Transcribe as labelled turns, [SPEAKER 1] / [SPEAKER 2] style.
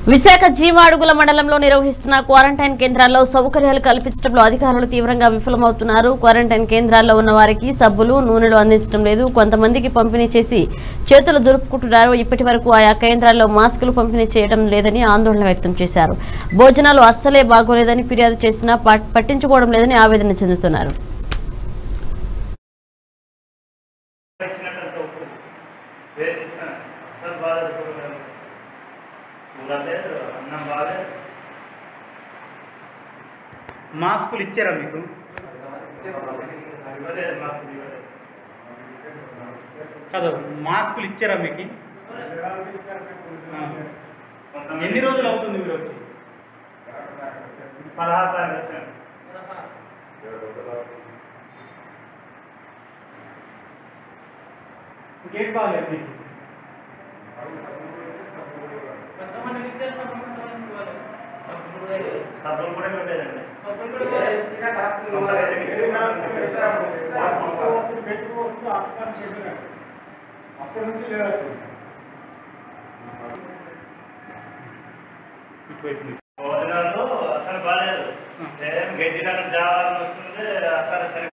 [SPEAKER 1] విశాఖ జీవాడుగుల మండలంలో నిర్వహిస్తున్న క్వారంటైన్ కేంద్రాల్లో సౌకర్యాలు కల్పించడంలో అధికారులు తీవ్రంగా విఫలమవుతున్నారు క్వారంటైన్ కేంద్రాల్లో ఉన్న వారికి సబ్బులు నూనెలు అందించడం లేదు కొంతమందికి పంపిణీ చేసి చేతులు దులుపుకుంటున్నారు ఇప్పటి వరకు ఆయా కేంద్రాల్లో మాస్కులు పంపిణీ చేయడం లేదని ఆందోళన వ్యక్తం చేశారు భోజనాలు అస్సలే బాగోలేదని ఫిర్యాదు చేసినా పట్- పట్టించుకోవడం లేదని ఆవేదన చెందుతున్నారు
[SPEAKER 2] ఇచ్చినట్టు ఉప్పు వేసిస్తాను అసలు బాగాలేదు కూరగాయలు కూర లేదు అన్నం బాగాలేదు
[SPEAKER 3] మాస్కులు ఇచ్చారా మీకు
[SPEAKER 2] ఇవ్వలేదు మాకు ఇవ్వలేదు
[SPEAKER 3] కాదు మాస్కులు ఇచ్చారా మీకు ఆ.
[SPEAKER 2] కొంతమంది
[SPEAKER 3] ఎన్ని రోజులు అవుతుంది మీరు వచ్చి
[SPEAKER 2] పదహారు తారీఖు వచ్చాను
[SPEAKER 3] ఇంకేం బాగాలేదు మీకు
[SPEAKER 2] సబ్బులు కూడా ఇవ్వలేదండి
[SPEAKER 4] అప్పటి నుంచి లేదు
[SPEAKER 3] ఇటువైపు నుంచి.
[SPEAKER 2] భోజనాలు అసలు బాగాలేదు
[SPEAKER 3] ఆ.
[SPEAKER 2] సేమ్ గడ్డి దగ్గర జావాలని వస్తుంది అసలు సరి